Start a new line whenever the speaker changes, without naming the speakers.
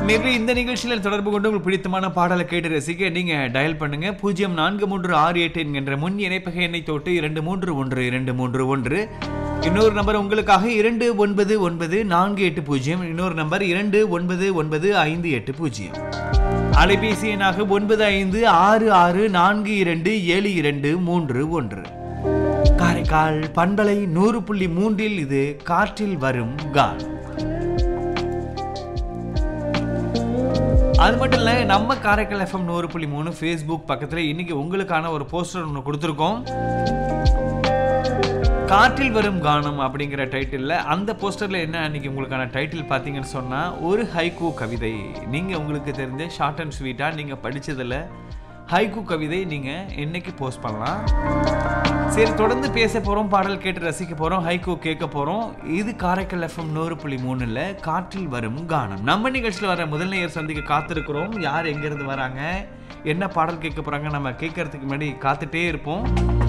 maybe இந்த நிகழ்ச்சியில் தொடர்பு கொண்டு உங்களுக்கு பிடித்தமான பாடலை கேட்டு ரசிக்க நீங்க டயல் பண்ணுங்க பூஜ்ஜியம் நான்கு மூன்று ஆறு எட்டு என்கின்ற முன் இணைப்பக எண்ணை தொட்டு இரண்டு மூன்று ஒன்று இரண்டு மூன்று ஒன்று இன்னொரு நம்பர் உங்களுக்காக இரண்டு ஒன்பது ஒன்பது நான்கு எட்டு பூஜ்ஜியம் இன்னொரு நம்பர் இரண்டு ஒன்பது ஒன்பது ஐந்து எட்டு பூஜ்ஜியம் அலைபேசி எண்ணாக ஒன்பது ஐந்து ஆறு ஆறு நான்கு இரண்டு ஏழு இரண்டு மூன்று ஒன்று காரைக்கால் பண்பலை நூறு புள்ளி மூன்றில் இது காற்றில் வரும் கான் அது மட்டும் இல்லை நம்ம காரைக்கால் எஃப்எம் நூறு புள்ளி மூணு ஃபேஸ்புக் பக்கத்தில் இன்னைக்கு உங்களுக்கான ஒரு போஸ்டர் ஒன்று கொடுத்துருக்கோம் காற்றில் வரும் கானம் அப்படிங்கிற டைட்டிலில் அந்த போஸ்டரில் என்ன அன்னைக்கு உங்களுக்கான டைட்டில் பார்த்தீங்கன்னு சொன்னால் ஒரு ஹைக்கூ கவிதை நீங்கள் உங்களுக்கு தெரிஞ்ச ஷார்ட் அண்ட் ஸ்வீட்டாக நீங்கள் படிச்சதுல ஹைக்கூ கவிதை நீங்கள் என்னைக்கு போஸ்ட் பண்ணலாம் சரி தொடர்ந்து பேச போகிறோம் பாடல் கேட்டு ரசிக்க போகிறோம் ஹைக்கூ கேட்க போகிறோம் இது காரைக்கால் எஃப்எம் நூறு புள்ளி மூணுல காற்றில் வரும் கானம் நம்ம நிகழ்ச்சியில் வர முதல் நேயர் சந்திக்க காத்திருக்கிறோம் யார் எங்கேருந்து வராங்க என்ன பாடல் கேட்க போகிறாங்க நம்ம கேட்கறதுக்கு முன்னாடி காத்துட்டே இருப்போம்